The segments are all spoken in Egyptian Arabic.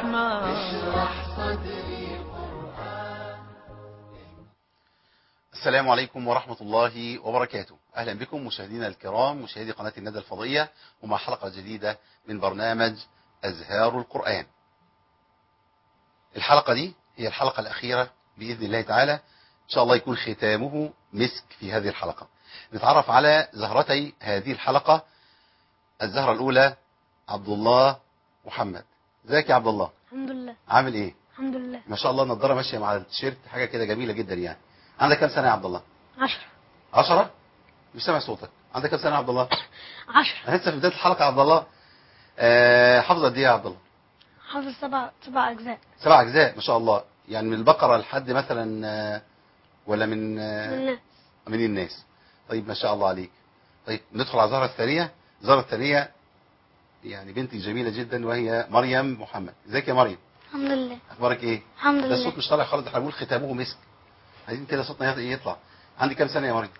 الرحمن السلام عليكم ورحمة الله وبركاته أهلا بكم مشاهدينا الكرام مشاهدي قناة الندى الفضية ومع حلقة جديدة من برنامج أزهار القرآن الحلقة دي هي الحلقة الأخيرة بإذن الله تعالى إن شاء الله يكون ختامه مسك في هذه الحلقة نتعرف على زهرتي هذه الحلقة الزهرة الأولى عبد الله محمد ازيك يا عبد الله الحمد لله عامل ايه الحمد لله ما شاء الله النضاره ماشيه مع التيشيرت حاجه كده جميله جدا يعني عندك كام سنه يا عبد الله عشرة عشرة مش سامع صوتك عندك كام سنه يا عبد الله عشرة انا لسه في بدايه الحلقه يا عبد الله آه حافظ قد ايه يا عبد الله حافظ سبع سبع أجزاء سبع اجزاء ما شاء الله يعني من البقره لحد مثلا آه ولا من آه من الناس من الناس طيب ما شاء الله عليك طيب ندخل على الزهره الثانيه الزهره الثانيه يعني بنتي جميله جدا وهي مريم محمد ازيك يا مريم الحمد لله اخبارك ايه الحمد ده لله الصوت مش طالع خالص احنا بنقول ختامه مسك عايزين كده صوتنا يطلع عندي كام سنه يا مريم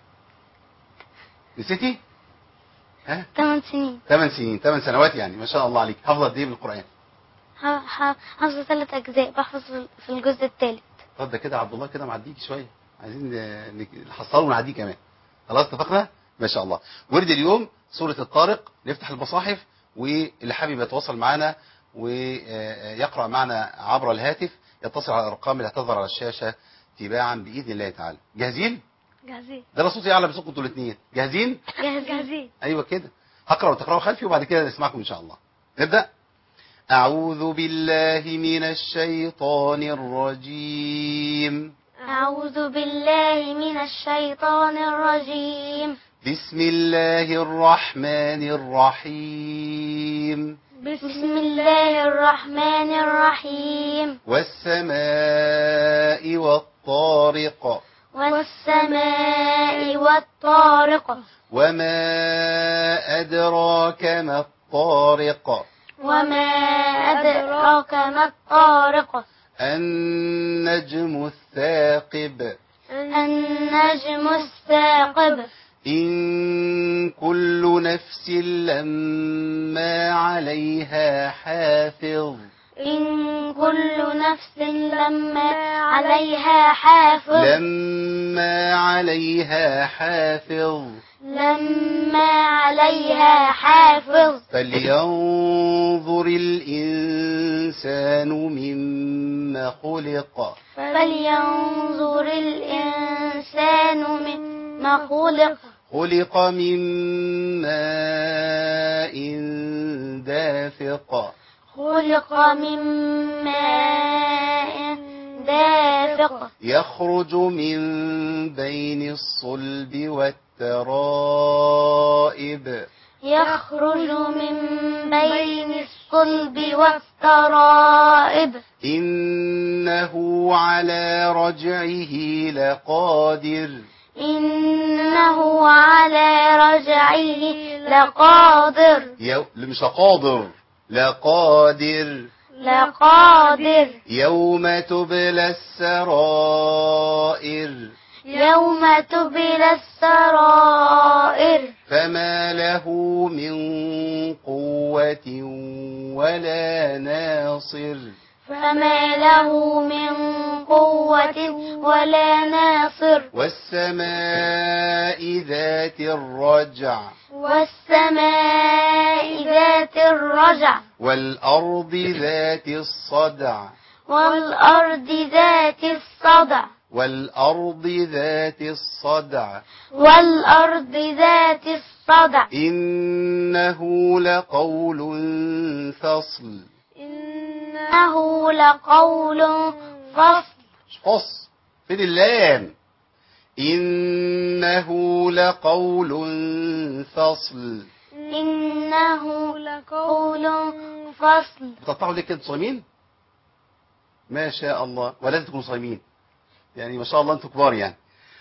نسيتي ها ثمان سنين ثمان سنين ثمان سنوات يعني ما شاء الله عليك حافظه قد ايه من القران ح- ح- حافظ ثلاث أجزاء بحفظ في- في الجزء الثالث طب ده كده عبد الله كده معديك شويه عايزين آه، نك- نحصله ونعديه كمان خلاص اتفقنا ما شاء الله ورد اليوم سوره الطارق نفتح المصاحف واللي حابب يتواصل معنا ويقرا معنا عبر الهاتف يتصل على الارقام اللي هتظهر على الشاشه تباعا باذن الله تعالى جاهزين جاهزين ده انا صوتي اعلى من صوتكم انتوا الاثنين جاهزين جاهز جاهزين ايوه كده هقرا وتقراوا خلفي وبعد كده نسمعكم ان شاء الله نبدا اعوذ بالله من الشيطان الرجيم أعوذ بالله من الشيطان الرجيم بسم الله الرحمن الرحيم بسم الله الرحمن الرحيم والسماء والطارق والسماء والطارق وما أدراك ما الطارق وما أدراك ما الطارق النجم الثاقب النجم الثاقب إن كل نفس لما عليها حافظ إن كل نفس لما عليها حافظ لما عليها حافظ لما عليها حافظ فلينظر الإنسان مما خلق فلينظر الإنسان مما خلق خلق من ماء دافق خلق من ماء دافق يخرج من بين الصلب والترائب يخرج من بين الصلب والترائب إنه على رجعه لقادر إنه على رجعه لقادر يو... مش قادر لقادر لقادر يوم تبلى السرائر يوم تبلى السرائر فما له من قوة ولا ناصر فما له من قوة ولا ناصر والسماء ذات الرجع والسماء ذات الرجع والأرض ذات الصدع والأرض ذات الصدع والأرض ذات الصدع والأرض ذات الصدع إنه لقول فصل إنه لقول فصل مش فصل فين اللام إنه لقول فصل إنه لقول فصل بتقطعوا ليه كده صايمين ما شاء الله ولازم تكونوا صايمين يعني ما شاء الله انتوا كبار يعني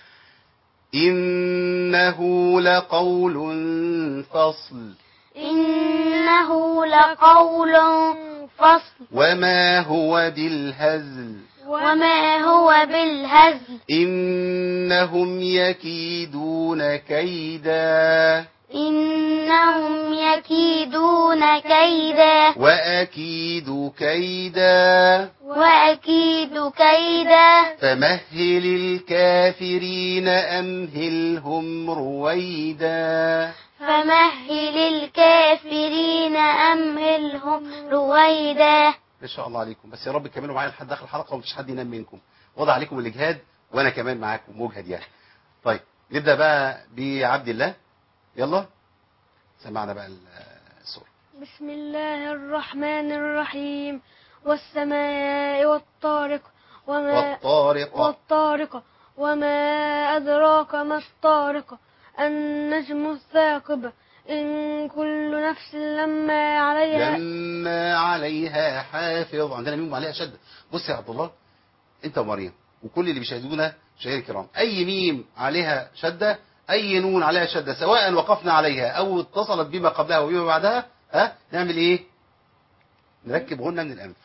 إنه لقول فصل إنه لقول فصل وما هو بالهزل وما هو بالهزل إنهم يكيدون كيدا إنهم يكيدون كيدا وأكيد كيدا وأكيد كيدا فمهل الكافرين أمهلهم رويدا فمهل الكافرين أمهلهم رويدا ما شاء الله عليكم بس يا رب كملوا معايا لحد اخر الحلقه ومفيش حد ينام منكم وضع عليكم الاجهاد وانا كمان معاكم مجهد يعني طيب نبدا بقى بعبد الله يلا سمعنا بقى السوره بسم الله الرحمن الرحيم والسماء والطارق وما والطارق والطارق وما أدراك ما الطارق النجم الثاقب إن كل نفس لما عليها لما عليها حافظ عندنا ميم عليها شده بص يا عبد الله انت ومريم وكل اللي بيشاهدونا مشاهير الكرام اي ميم عليها شده اي نون عليها شده سواء وقفنا عليها او اتصلت بما قبلها وبما بعدها ها نعمل ايه نركب غنة من الانف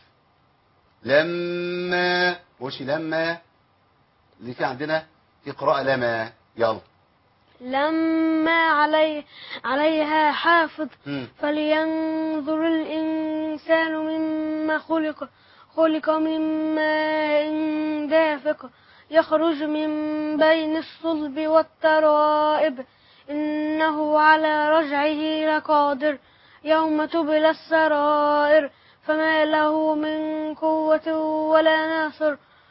لما وش لما اللي في عندنا في قراءة لما يلا لما علي عليها حافظ مم. فلينظر الإنسان مما خلق خلق من ماء دافق يخرج من بين الصلب والترائب إنه على رجعه لقادر يوم تبلى السرائر فما له من قوة ولا ناصر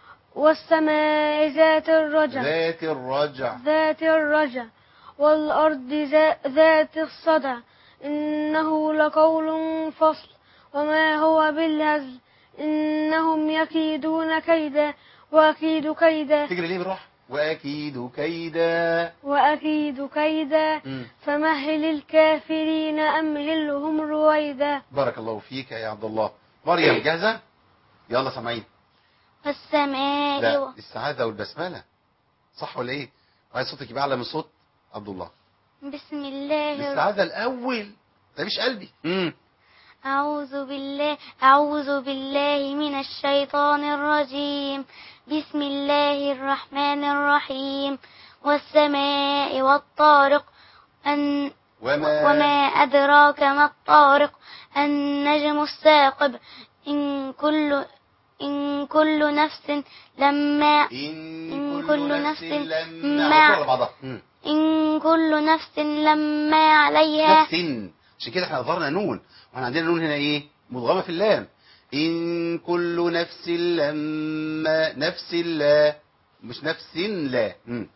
والسماء ذات الرجع ذات الرجع ذات الرجع والأرض ذا- ذات الصدع إنه لقول فصل وما هو بالهزل إنهم يكيدون كيدا وأكيد كيدا تجري ليه بالراحة واكيد كيدا وأكيد كيدا مم. فمهل الكافرين أمهلهم رويدا بارك الله فيك يا عبد الله مريم جاهزة يلا سامعين والسماء لا و- السعادة والبسملة صح ولا ايه عايز صوتك يبقى اعلى من صوت عبد الله بسم الله الر- السعادة الاول ده مش قلبي امم أعوذ بالله أعوذ بالله من الشيطان الرجيم بسم الله الرحمن الرحيم والسماء والطارق أن وما, وما أدراك ما الطارق النجم الثاقب إن كل إن كل نفس لما إن, إن كل, كل نفس نفس لما مع- على بعضها مم. إن كل نفس لما عليها نفس عشان كده احنا اظهرنا نون واحنا عندنا نون هنا ايه مضغمة في اللام إن كل نفس لما نفس لا مش نفس لا مم.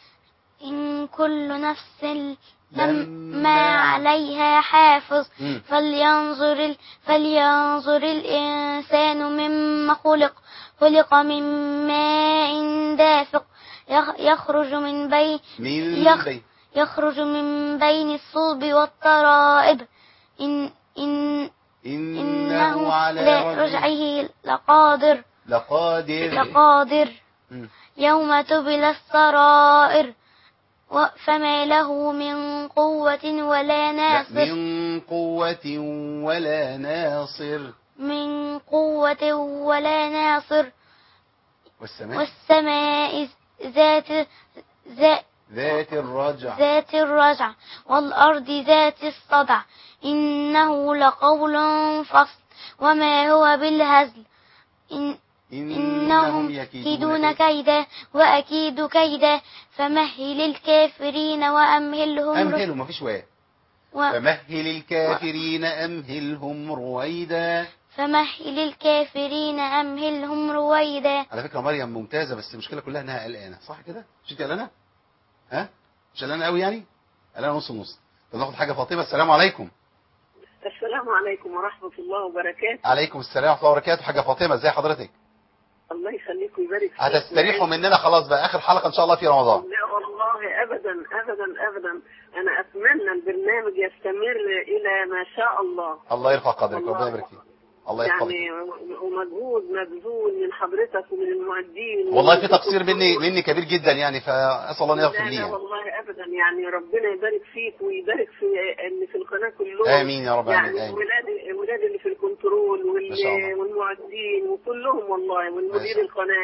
إن كل نفس لما- لما عليها حافظ مم. فلينظر ال... فلينظر الإنسان مما خلق خلق من ماء دافق يخ- يخرج من بين من يخ... بين يخرج من بين الصلب والترائب إن إن إنه على على رجعه رجعه لقادر لقادر لقادر مم. يوم تبلى السرائر و- فما له من قوة ولا لا، ناصر من قوة ولا ناصر من قوة ولا ناصر والسماء والسماء ذات ذات ذات الرجع ذات الرجع والأرض ذات الصدع إنه لقول فصل وما هو بالهزل إن إنهم يكيدون كيدا وأكيد كيدا فمهل الكافرين وأمهلهم رو- أمهلهم مفيش واو و- فمهل الكافرين أمهلهم رويدا فمهل الكافرين أمهلهم رويدا على فكرة مريم ممتازة بس المشكلة كلها انها قلقانة صح كده؟ مش انت قلقانة؟ ها؟ مش قلقانة قوي يعني؟ قلقانة نص نص طب ناخد حاجة فاطمة السلام عليكم السلام عليكم ورحمة الله وبركاته عليكم السلام ورحمة الله وبركاته حاجة فاطمة ازي حضرتك؟ الله يخليك ويبارك فيك هتستريحوا مننا خلاص بقى آخر حلقة إن شاء الله في رمضان لا والله أبدا أبدا أبدا أنا أتمنى البرنامج يستمر إلى ما شاء الله الله يرفع قدرك والله. ربنا يبارك فيك الله يحفظك يعني ومجهود مبذول من حضرتك ومن المعدين والله في تقصير مني مني كبير جدا يعني فاسال الله ان يغفر لا لي لا يعني. والله ابدا يعني ربنا يبارك فيك ويبارك في اللي في القناه كلهم امين يا رب العالمين يعني امين ولاد ولاد اللي في الكنترول ما شاء الله. وال- والمعدين وكلهم والله ما والمدير شاء القناه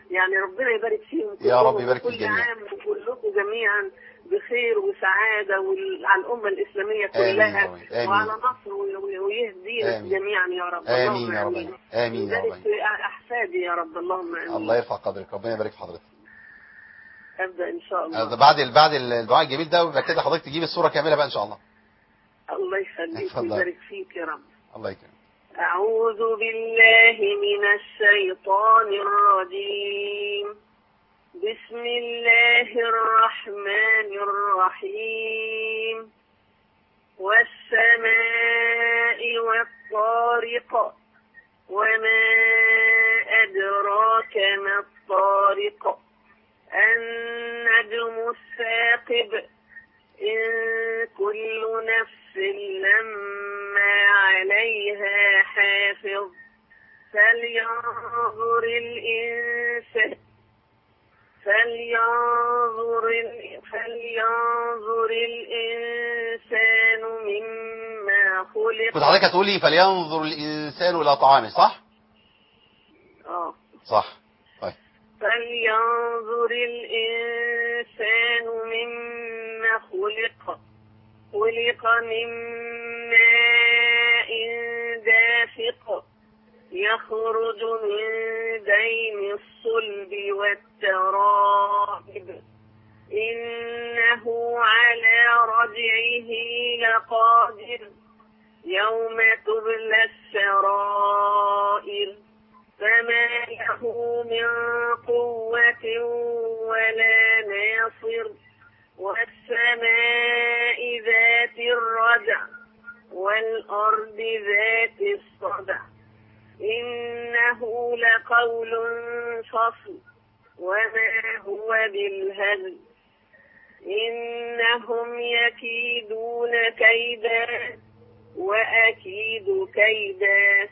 يعني ربنا يبارك فيهم يا رب كلهم يبارك في وكل الجميع. عام وكلكم جميعا بخير وسعادة وعلى الأمة الإسلامية آمين يا كلها رب. آمين. وعلى نصر وي- وي- ويهدينا آمين. جميعا يا رب آمين اللهم يا رب آمين آمين يا ويبارك رب في أحفادي يا رب اللهم آمين الله يرفع قدرك ربنا يبارك في حضرتك أبدأ إن شاء آه، الله بعد ال- بعد الدعاء الجميل ده يبقى كده حضرتك تجيب الصورة كاملة بقى إن شاء الله الله يخليك اتفضل. ويبارك فيك يا رب الله يكرمك أعوذ بالله من الشيطان الرجيم بسم الله الرحمن الرحيم والسماء والطارق وما أدراك ما الطارق النجم الثاقب إن كل نفس لما عليها حافظ فلينظر الإنسان فلينظر ال- فلينظر الإنسان مما خلق كنت حضرتك هتقولي فلينظر الإنسان إلى طعامه صح؟ آه. صح طيب فلينظر الإنسان مما خلق خلق من ماء دافق يخرج من بين الصلب والترائب إنه على رجعه لقادر يوم تبلى السرائر فما له من قوة ولا ناصر والسماء ذات الردع والأرض ذات الصدع إنه لقول فصل وما هو بالهزل إنهم يكيدون كيدا وأكيد كيدا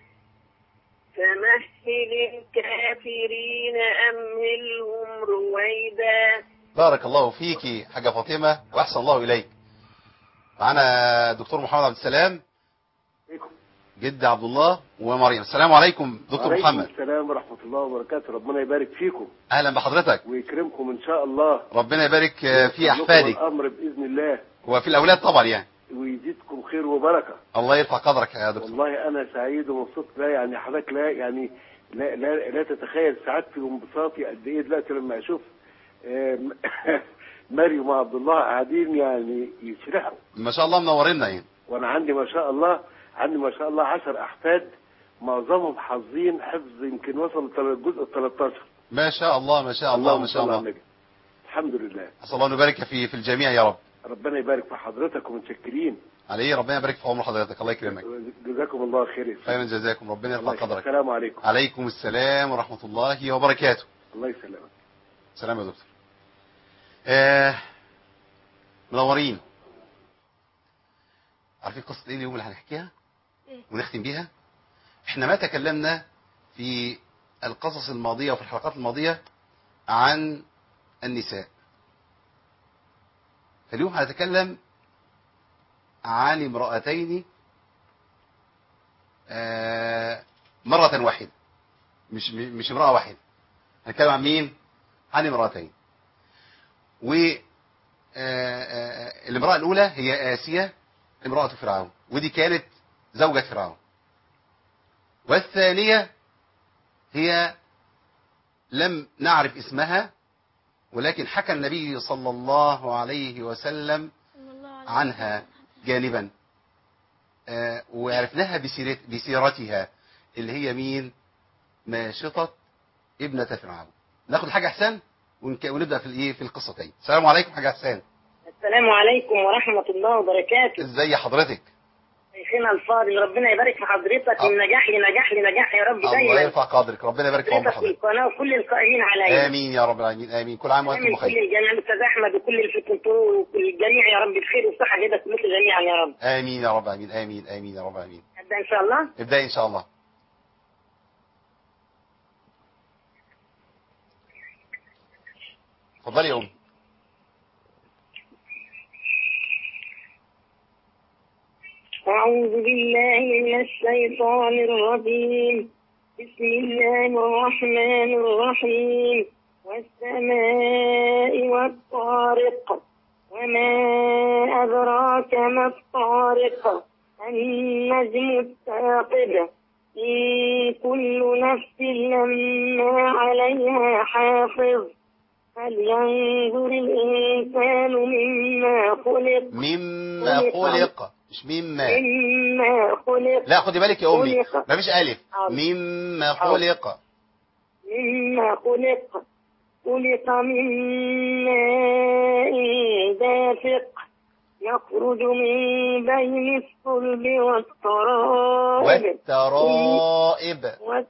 فمهل الكافرين أمهلهم رويدا بارك الله فيكي حاجة فاطمة وأحسن الله إليك معنا دكتور محمد عبد السلام جد عبد الله ومريم السلام عليكم دكتور وعليكم محمد السلام ورحمة الله وبركاته ربنا يبارك فيكم أهلا بحضرتك ويكرمكم إن شاء الله ربنا يبارك في وييسر لكم أحفادك الأمر بإذن الله وفي الأولاد طبعا يعني ويزيدكم خير وبركة الله يرفع قدرك يا دكتور والله أنا سعيد ومبسوط لا يعني حضرتك لا يعني لا لا, لا تتخيل سعادتي وانبساطي قد إيه دلوقتي لما أشوف آم، مريم وعبد الله قاعدين يعني يشرحوا ما شاء الله منورنا يعني وأنا عندي ما شاء الله عندي ما شاء الله عشر أحفاد معظمهم حافظين حفظ يمكن وصل للجزء ال 13 ما شاء الله ما شاء الله اللهم ما شاء صل على الله النبي. الحمد لله أسأل الله أن يبارك في في الجميع يا رب ربنا يبارك في حضرتك ومتشكرين عليه ربنا يبارك في عمر حضرتك الله يكرمك جزاكم الله خير خيرا جزاكم ربنا يرفع الله يخليك. قدرك السلام عليكم عليكم السلام ورحمة الله وبركاته الله يسلمك سلام يا دكتور آه منورين عارفين قصة ايه اليوم اللي هنحكيها إيه؟ ونختم بيها احنا ما تكلمنا في القصص الماضية وفي الحلقات الماضية عن النساء فاليوم هنتكلم عن امرأتين آه مرة واحدة مش مش امرأة واحدة هنتكلم عن مين عن امرأتين و آه، آه، الامرأة الأولى هي آسية امرأة فرعون ودي كانت زوجة فرعون والثانية هي لم نعرف اسمها ولكن حكى النبي صلى الله عليه وسلم عنها جانبا آه، وعرفناها بسيرت بسيرتها اللي هي مين ماشطة ابنة فرعون ناخد حاجة أحسن ونك- ونبدأ في الايه في القصتين السلام عليكم حاجة أحسن السلام عليكم ورحمة الله وبركاته ازي حضرتك شيخنا الفاضل ربنا يبارك في حضرتك أه. من نجاح لنجاح لنجاح يا رب الله دايما يرفع قدرك ربنا يبارك في عمر حضرتك في حضرتك القناة وكل القائمين عليها آمين يا رب العالمين آمين كل عام وأنتم آمين كل بخير الجميع الأستاذ أحمد وكل اللي في الكنترول وكل الجميع يا رب بخير وصحة جدا كلكم جميعا يا رب آمين يا رب العالمين آمين آمين يا رب العالمين أبدأ إن شاء الله ابدأي إن شاء الله اتفضلي يا أم أعوذ بالله من الشيطان الرجيم بسم الله الرحمن الرحيم والسماء والطارق وما أدراك ما الطارق النجم الثاقب إن كل نفس لما عليها حافظ فلينظر الإنسان مما خلق مما خلق مش مما مما خلق لا خدي بالك يا امي خلق. مفيش الف حاضر. مما حاضر. خلق مما خلق خلق من ماء دافق يخرج من بين الصلب والترائب والترائب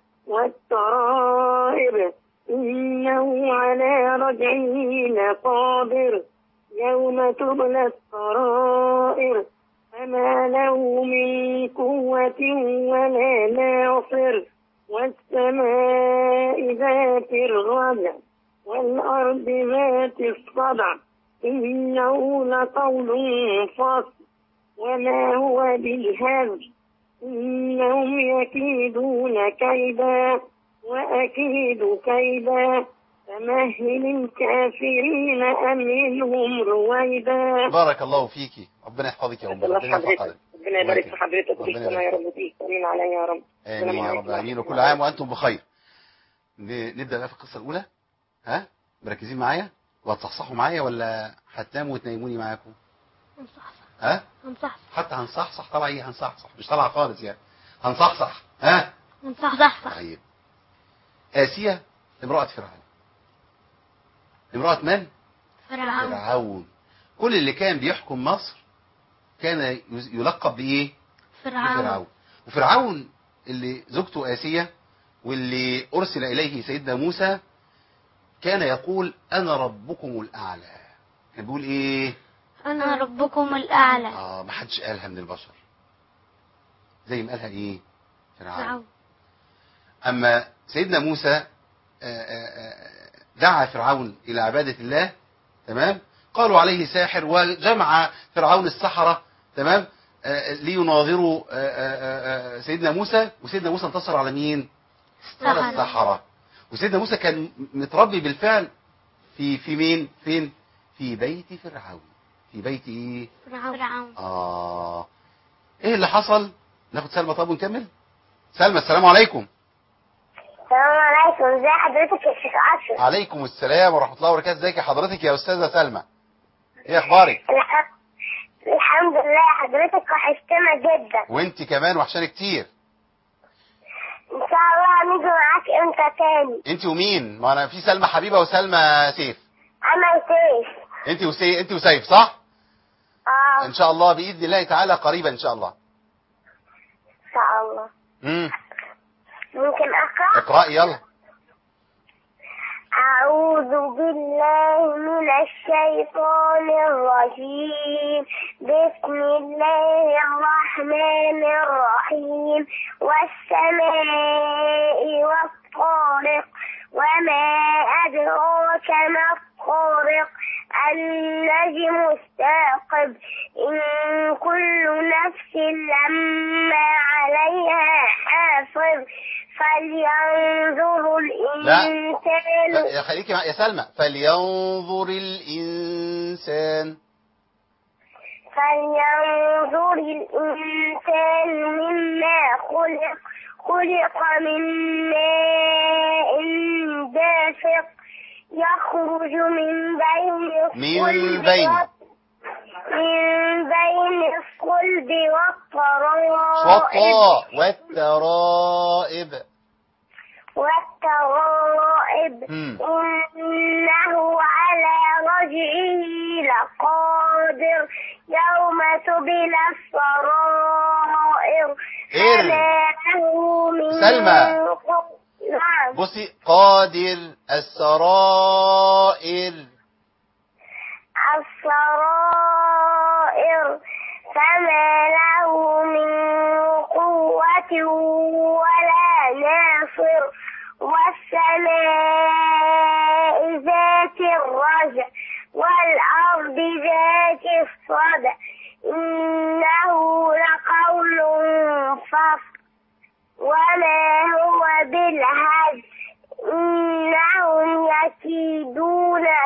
والترائب إنه على رجعه لقادر يوم تبلى السرائر فما له من قوة ولا ناصر والسماء ذات الرجع والأرض ذات الصدع إنه لقول فصل وما هو بالهزل إنهم يكيدون كيدا وأكيد كيدا فمهل الكافرين أمهلهم رويدا بارك الله فيكي ربنا يحفظك يا امي الله ربنا في يحفظ حضرتك حضرتك ربنا يبارك في حضرتك ربنا وفيكم يبارك يا رب وفيك امين عليا يا رب السلام امين يا عليكم رب العالمين ورحمة وكل الله. عام وانتم بخير ن- نبدا بقى في القصه الاولى ها مركزين معايا وهتصحصحوا معايا ولا هتناموا وتنيموني معاكم هنصحصح ها هنصحصح حتى هنصحصح طبعا ايه هنصحصح مش طالعه خالص يعني هنصحصح ها هنصحصح طيب آسيا امرأة فرعون امرأة من؟ فرعون فرعون كل اللي كان بيحكم مصر كان يز- يلقب بإيه؟ فرعون بفرعون وفرعون اللي زوجته آسيا واللي أرسل إليه سيدنا موسى كان يقول أنا ربكم الأعلى كان بيقول إيه؟ أنا ربكم الأعلى آه ما حدش قالها من البشر زي ما قالها إيه؟ فرعون فرعون أما سيدنا موسى آه، آه، آه، دعا فرعون إلى عبادة الله تمام قالوا عليه ساحر وجمع فرعون السحرة تمام آه، ليناظروا آه، آه، آه، سيدنا موسى وسيدنا موسى انتصر على مين على السحرة. السحرة وسيدنا موسى كان متربي بالفعل في في مين فين في بيت فرعون في بيت ايه فرعون اه ايه اللي حصل ناخد سلمى طب ونكمل سلمى السلام عليكم السلام عليكم ازي حضرتك يا شيخ اشرف عليكم السلام ورحمة الله وبركاته ازيك يا حضرتك يا أستاذة سلمى ايه أخبارك الح- الحمد لله حضرتك وحشتنا جدا وانت كمان وحشاني كتير ان شاء الله هنيجي معاك امتى تاني انت ومين ما أنا في سلمى حبيبة وسلمى سيف انا وسيف انت وسي... انت وسيف صح اه ان شاء الله بإذن الله تعالى قريبا ان شاء الله ان شاء الله امم ممكن اقرا اقرأي يلا أعوذ بالله من الشيطان الرجيم بسم الله الرحمن الرحيم والسماء والطارق وما أدراك ما الطارق النجم الثاقب إن كل نفس لما عليها حافظ فلينظر الإنسان لا يا خليكي مع... يا سلمى فلينظر الإنسان فلينظر الإنسان مما خلق خلق من ماء دافق يخرج من بين من الصلب بين. وال- من بين الصلب والترائب شطاء والترائب والترائب مم. إنه على رجعه لقادر يوم تبلى السرائر إر. فما له من سلمى. قوة. نعم بصي قادر السرائر السرائر فما له من قوة ولا ناصر والسماء ذات الرجع والأرض ذات الصدع إنه لقول فصل وما هو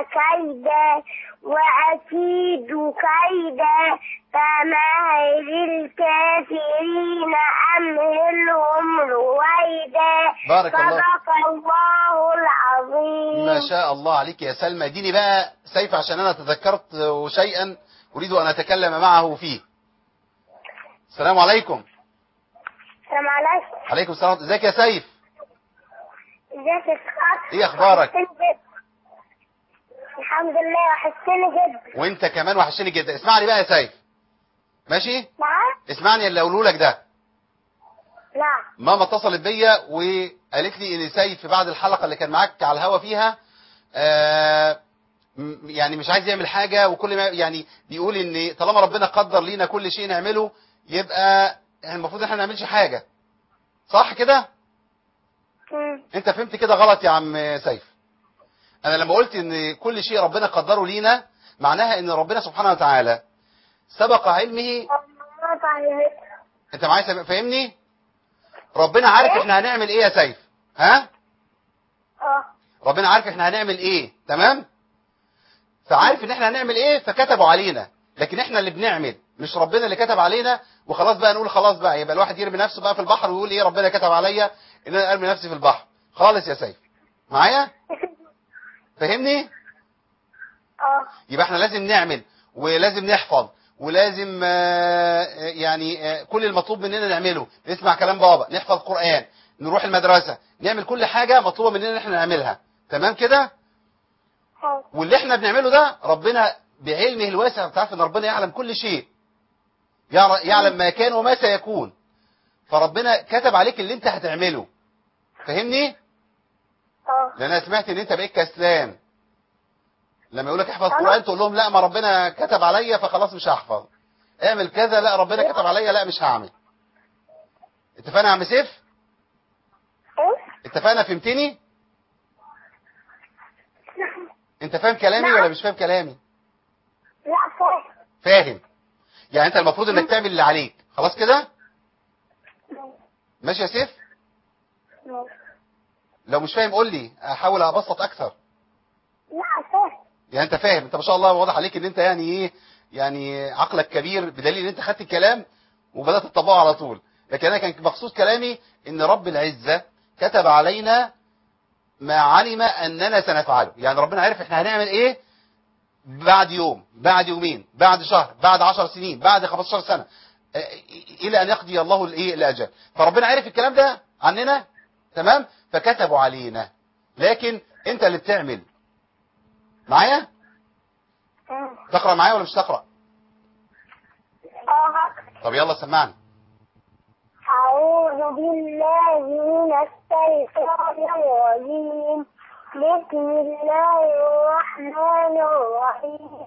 كيدا وأكيد كيدا فمهل الكافرين أمهلهم رويدا بارك الله. صدق الله العظيم ما شاء الله عليك يا سلمى اديني بقى سيف عشان انا تذكرت شيئا اريد ان اتكلم معه فيه السلام عليكم السلام عليكم عليكم السلام ازيك يا سيف ازيك يا اسحاق إيه أخبارك؟ وحشتني جدا. الحمد لله وحشتني جدا وانت كمان وحشني جدا اسمعني بقى يا سيف ماشي نعم اسمعني اللي اقوله لك ده نعم ماما اتصلت بيا وقالت لي ان سيف في بعد الحلقه اللي كان معاك على الهوا فيها آه م- يعني مش عايز يعمل حاجه وكل ما يعني بيقول ان طالما ربنا قدر لينا كل شيء نعمله يبقى إحنا المفروض احنا ما نعملش حاجه صح كده مم. انت فهمت كده غلط يا عم سيف انا لما قلت ان كل شيء ربنا قدره لينا معناها ان ربنا سبحانه وتعالى سبق علمه الله طيب. انت معايا سب- فاهمني ربنا عارف احنا هنعمل ايه يا سيف ها اه ربنا عارف احنا هنعمل ايه تمام فعارف ان احنا هنعمل ايه فكتبوا علينا لكن احنا اللي بنعمل مش ربنا اللي كتب علينا وخلاص بقى نقول خلاص بقى يبقى الواحد يرمي نفسه بقى في البحر ويقول ايه ربنا كتب عليا ان انا ارمي نفسي في البحر خالص يا سيف معايا فاهمني اه يبقى احنا لازم نعمل ولازم نحفظ ولازم آه، آه، يعني آه، كل المطلوب مننا نعمله نسمع كلام بابا نحفظ قرآن نروح المدرسة نعمل كل حاجة مطلوبة مننا ان احنا نعملها تمام كده اه واللي احنا بنعمله ده ربنا بعلمه الواسع بتعرف ان ربنا يعلم كل شيء يعر- يعلم ما كان وما سيكون فربنا كتب عليك اللي انت هتعمله فاهمني اه لان انا سمعت ان انت بقيت كسلان لما يقول لك احفظ قران تقول لهم لا ما ربنا كتب عليا فخلاص مش هحفظ اعمل كذا لا ربنا كتب عليا لا مش هعمل اتفقنا يا عم سيف ايه اتفقنا فهمتني انت فاهم كلامي ولا مش فاهم كلامي لا فاهم فاهم يعني انت المفروض انك تعمل اللي عليك خلاص كده ماشي يا سيف لو مش فاهم قول لي احاول ابسط اكثر لا فاهم يعني انت فاهم انت ما شاء الله واضح عليك ان انت يعني ايه يعني عقلك كبير بدليل ان انت خدت الكلام وبدات تطبقه على طول لكن انا كان مقصود كلامي ان رب العزه كتب علينا ما علم اننا سنفعله يعني ربنا عارف احنا هنعمل ايه بعد يوم بعد يومين بعد شهر بعد عشر سنين بعد 15 سنه اه، الى ان يقضي الله الايه الاجل فربنا عارف الكلام ده عننا تمام فكتبوا علينا لكن انت اللي بتعمل معايا مم. تقرا معايا ولا مش تقرا اه طب يلا سمعني أعوذ بالله من الشيطان الرجيم بسم الله الرحمن الرحيم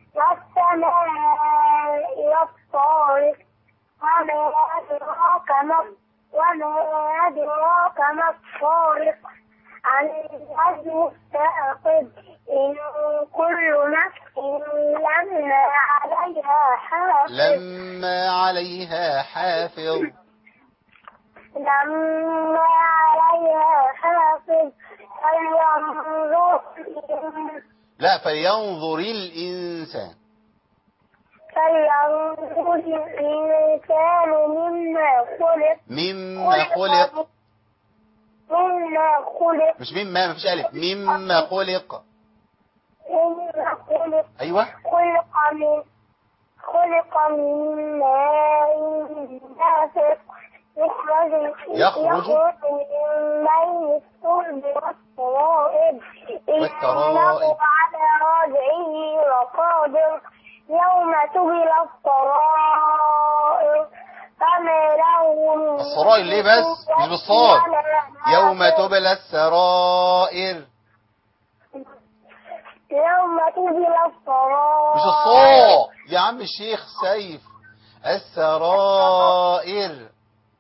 والسماء والطارق وما أدراك ما وما أدراك ما الطارق النجم الثاقب إن كل نفس لما عليها حافظ لما عليها حافظ لما عليها حافظ فلينظر لا فلينظر الإنسان فلينظر الإنسان مما خلق مما خلق مما خلق مش مما مفيش ألف مما خلق مما خلق أيوة خلق من خلق من ماء دافق يخرج يخرج من بين الصلب والترائب والترائب. إنه على رجعه لقادر يوم تبلى السرائر فما له من السرائر ليه بس مش بالصاد ولا يوم ناصر. تبلى السرائر يوم تبلى السرائر مش الصاء يا عم الشيخ سيف السرائر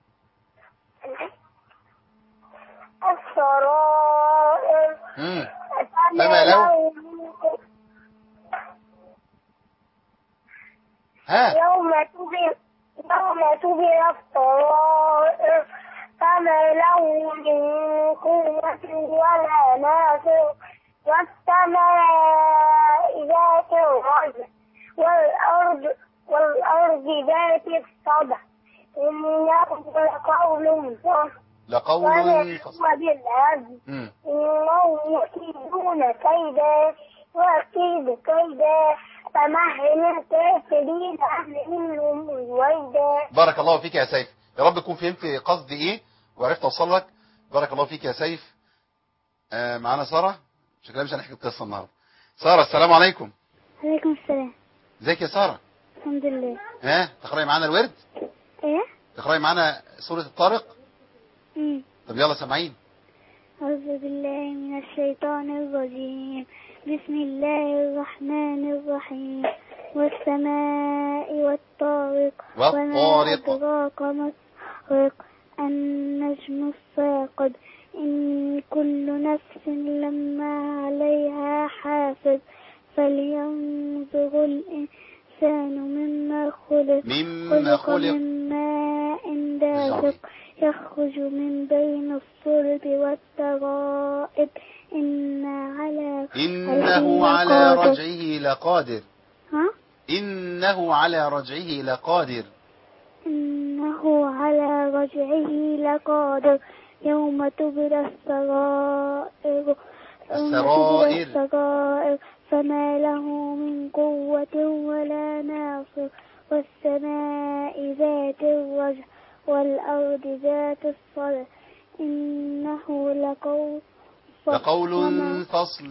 السرائر مم. فما له ها يوم تبلى يوم تبلى السرائر فما له من قوة ولا ناصر والسماء ذات الرجع والأرض والأرض ذات الصدع إنه لقول فصل لقول وما فصل هو بالهزل مم. إنهم يكيدون كيدا وأكيد كيدا فمهل الكافرين أهلهم رويدا بارك الله فيك يا سيف يا رب تكون فهمت قصدي ايه وعرفت اوصل لك بارك الله فيك يا سيف آه معانا ساره شكلها مش هنحكي القصه النهارده ساره السلام عليكم عليكم السلام ازيك يا ساره الحمد لله ها تقراي معانا الورد ايه تقراي معانا سوره الطارق مم. طب يلا سامعين أعوذ بالله من الشيطان الرجيم بسم الله الرحمن الرحيم والسماء والطارق وما والطارق. أدراك ما الطارق النجم الثاقب إن كل نفس لما عليها حافظ فلينظر الإنسان مما خلق مما خلق من ماء دافق يخرج من بين الصلب والترائب إن على انه على قادر. رجعه لقادر ها؟ انه على رجعه لقادر إنه على رجعه لقادر يوم تبلى السرائر يوم السرائر. تبلى السرائر فما له من قوة ولا ناصر والسماء ذات الرجع والأرض ذات الصدع إنه لقول لقول وما- فصل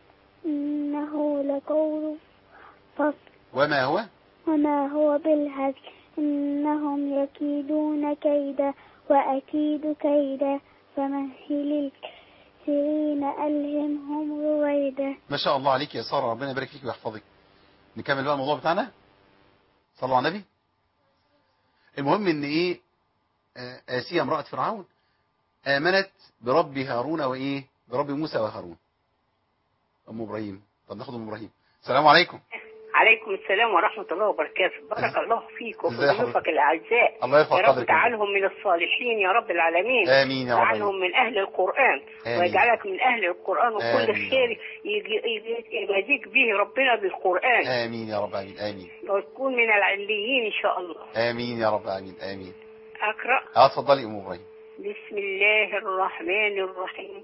إنه لقول فصل وما هو وما هو بالهزل إنهم يكيدون كيدا وأكيد كيدا فمهل الكافرين ألهمهم رويدا ما شاء الله عليك يا ساره ربنا يبارك فيك ويحفظك نكمل بقى الموضوع بتاعنا صلوا على النبي المهم ان ايه آه، آسيا امرأة فرعون آمنت برب هارون وإيه برب موسى وهارون أم إبراهيم طب ناخد أم إبراهيم السلام عليكم عليكم السلام ورحمة الله وبركاته بارك الله فيك وفي ازي حضرتك؟ ضيوفك الأعزاء الله يرفع يا رب قدرك اجعلهم من الصالحين يا رب العالمين آمين يا رب واجعلهم من أهل القرآن آمين. ويجعلك من أهل القرآن وكل آمين. خير يجي- يجي- يجازيك به ربنا بالقرآن آمين يا رب آمين آمين وتكون من العليين إن شاء الله آمين يا رب آمين آمين أقرأ اه اتفضلي أم إبراهيم بسم الله الرحمن الرحيم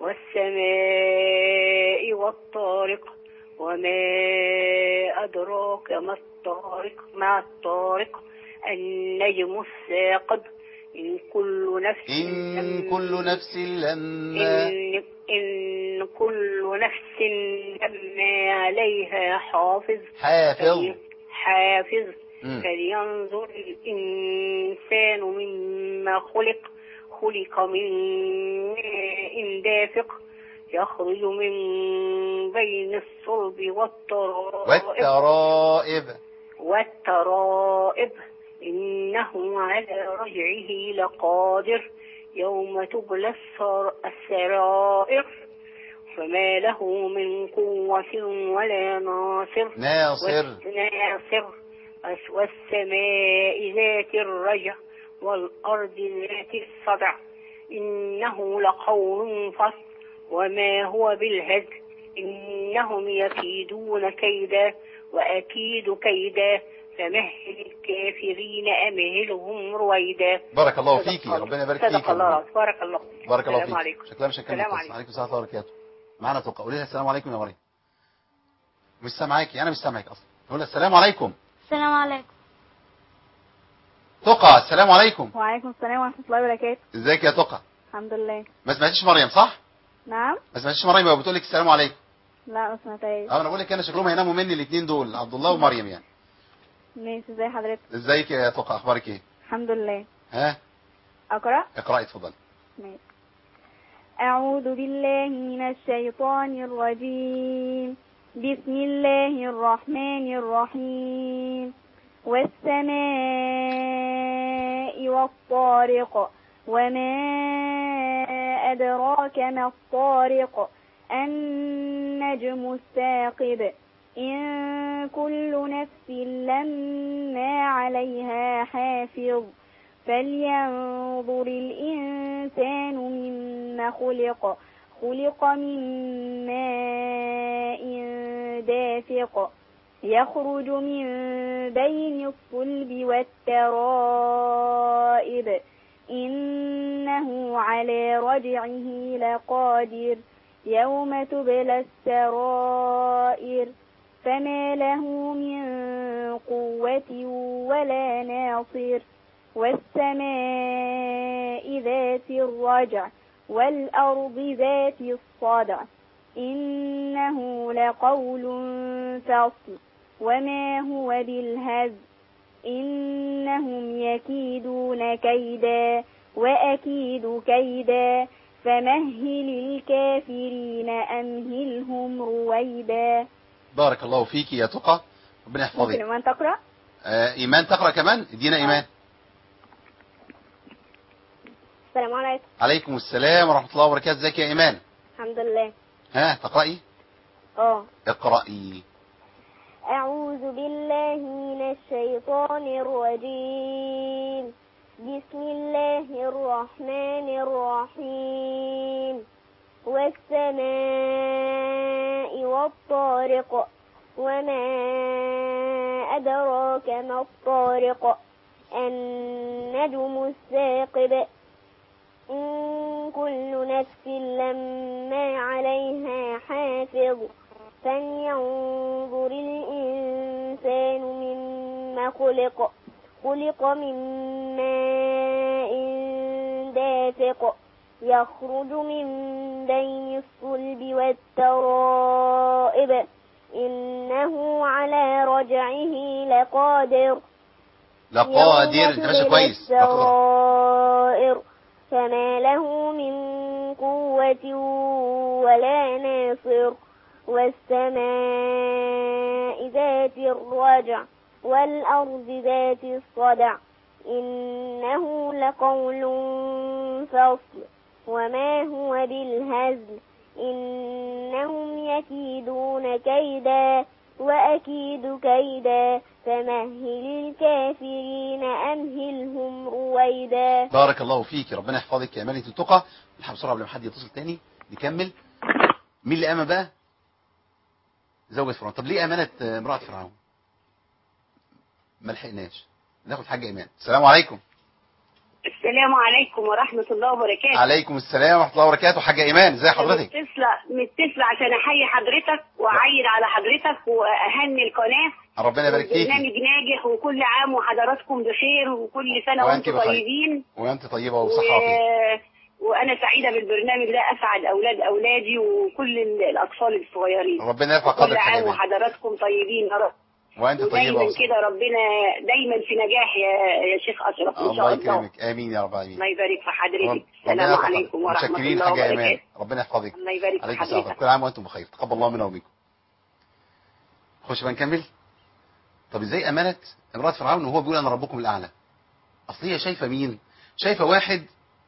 والسماء والطارق وما أدراك ما الطارق ما الطارق النجم الثاقب إن كل نفس إن لم- كل نفس لما إن, إن كل نفس لما عليها حافظ حافظ حافظ مم. فلينظر الإنسان مما خلق خلق من ماء دافق يخرج من بين الصلب والترائب والترائب والترائب إنه على رجعه لقادر يوم تبلى السر- السرائر فما له من قوة ولا ناصر ناصر والناصر والسماء ذات الرجع والأرض ذات الصدع إنه لقول فصل وما هو بالهزل إنهم يكيدون كيدا وأكيد كيدا فمهل الكافرين أمهلهم رويدا بارك الله صدق فيكي الله. ربنا يبارك صدق فيك الله العظيم. بارك الله فيك بارك الله السلام فيك عليكم شكلها مش هكمل السلام القصة. عليكم عليكم السلام ورحمة الله وبركاته معانا توقع قولي لها السلام عليكم يا مريم مش سامعاكي انا مش سامعك اصلا نقول لها السلام عليكم السلام عليكم تقى السلام عليكم وعليكم السلام ورحمة الله وبركاته ازيك يا تقى الحمد لله ما سمعتيش مريم صح نعم ما سمعتيش مريم وهي بتقول لك السلام عليكم لا ما سمعتهاش اه انا بقول لك انا شكلهم هيناموا مني الاثنين دول عبد الله ومريم يعني ماشي ازي حضرتك ازيك يا تقى اخبارك ايه الحمد لله ها أقرأ اقراي اتفضلي ماشي أعوذ بالله من الشيطان الرجيم بسم الله الرحمن الرحيم والسماء والطارق وما أدراك ما الطارق النجم الثاقب إن كل نفس لما عليها حافظ فلينظر الإنسان مما خلق خلق من ماء دافق يخرج من بين الصلب والترائب إنه على رجعه لقادر يوم تبلى السرائر فما له من قوة ولا ناصر والسماء ذات الرجع والأرض ذات الصدع إنه لقول فصل وما هو بالهزل إنهم يكيدون كيدا وأكيد كيدا فمهل الكافرين أمهلهم رويدا بارك الله فيك يا تقى ربنا ممكن يحفظك من تقرأ آه ايمان تقرا كمان ادينا ايمان السلام عليكم عليكم السلام ورحمه الله وبركاته ازيك يا ايمان الحمد لله ها تقراي اه اقراي أعوذ بالله من الشيطان الرجيم بسم الله الرحمن الرحيم والسماء والطارق وما أدراك ما الطارق النجم الثاقب إن كل نفس لما عليها حافظ فلينظر الإنسان مما خلق خلق من ماء دافق يخرج من بين الصلب والترائب إنه على رجعه لقادر لقادر انت ماشي كويس لقادر. السرائر فما له من قوة ولا ناصر والسماء ذات الرجع والأرض ذات الصدع إنه لقول فصل وما هو بالهزل إنهم يكيدون كيدا وأكيد كيدا فمهل الكافرين أمهلهم رويدا بارك الله فيك ربنا يحفظك يا ملكة التقى نلحق بسرعه قبل ما حد يتصل تاني نكمل مين اللي امن بقى زوجة فرعون طب ليه امانه امراه فرعون ما لحقناش ناخد حاجه ايمان السلام عليكم السلام عليكم ورحمة الله وبركاته عليكم السلام ورحمه الله وبركاته حاجه ايمان ازي حضرتك متصلة متصلة عشان أحيي حضرتك وأعيد على حضرتك وأهني القناة ربنا يبارك فيك برنامج ناجح وكل عام وحضراتكم بخير وكل سنة وأنت وأنتم بخير. طيبين وانت طيبه وصحه وفيك و... وأنا سعيدة بالبرنامج ده أسعد أولاد أولادي وكل ال- الأطفال الصغيرين ربنا يرفع كل قدرك يا عام ايمان وحضراتكم طيبين يا رب وانت طيبه ودايما وصحه كده ربنا دايما في نجاح يا يا شيخ أشرف إن الله شاء الله يكرمك امين يا رب العالمين الله يبارك في رب- حضرتك ربنا السلام يرفع عليكم قدرك. ورحمة متشكرين الله حاجه ايمان وبركاته ربنا يحفظك الله يبارك في عليكم السلام حضرتك كل عام وانتم بخير تقبل الله منا ومنكم خش بقى نكمل طب ازاي امانه امراه فرعون وهو بيقول انا ربكم الاعلى اصل هي شايفه مين شايفه واحد